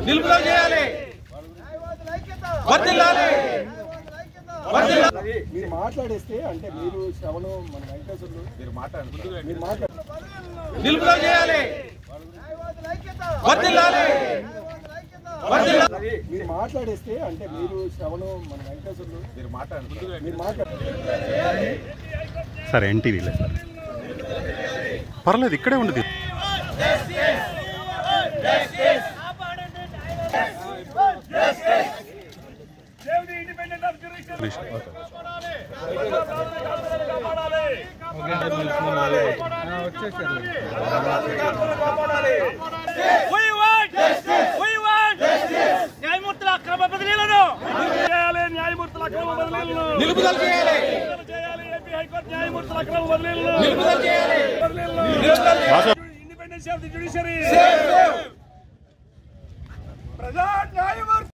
నిలుపుదల చేయాలి వర్ధిల్లాలి వర్ధిల్లాలి మీరు మాట్లాడేస్తే అంటే మీరు శ్రవణం మన వెంకటేశ్వర్లు మీరు మాట్లాడండి మీరు మాట్లాడండి నిలుపుదల చేయాలి వర్ధిల్లాలి వర్ధిల్లాలి మీరు మాట్లాడేస్తే అంటే మీరు శ్రవణం మన వెంకటేశ్వర్లు మీరు మాట్లాడండి మీరు మాట్లాడండి సార్ ఎన్టీవీలే సార్ పర్లేదు ఇక్కడే ఉండదు We want justice. We want justice. న్యాయమూర్తుల అక్రమ బదిలీలను చేయాలి న్యాయమూర్తుల అక్రమ బదిలీలను నిలుపుదల చేయాలి నిలుపుదల చేయాలి ఏపీ హైకోర్టు న్యాయమూర్తుల అక్రమ బదిలీలను నిలుపుదల చేయాలి బదిలీలను నిలుపుదల చేయాలి independence of the judiciary save save ప్రజా న్యాయమూర్తి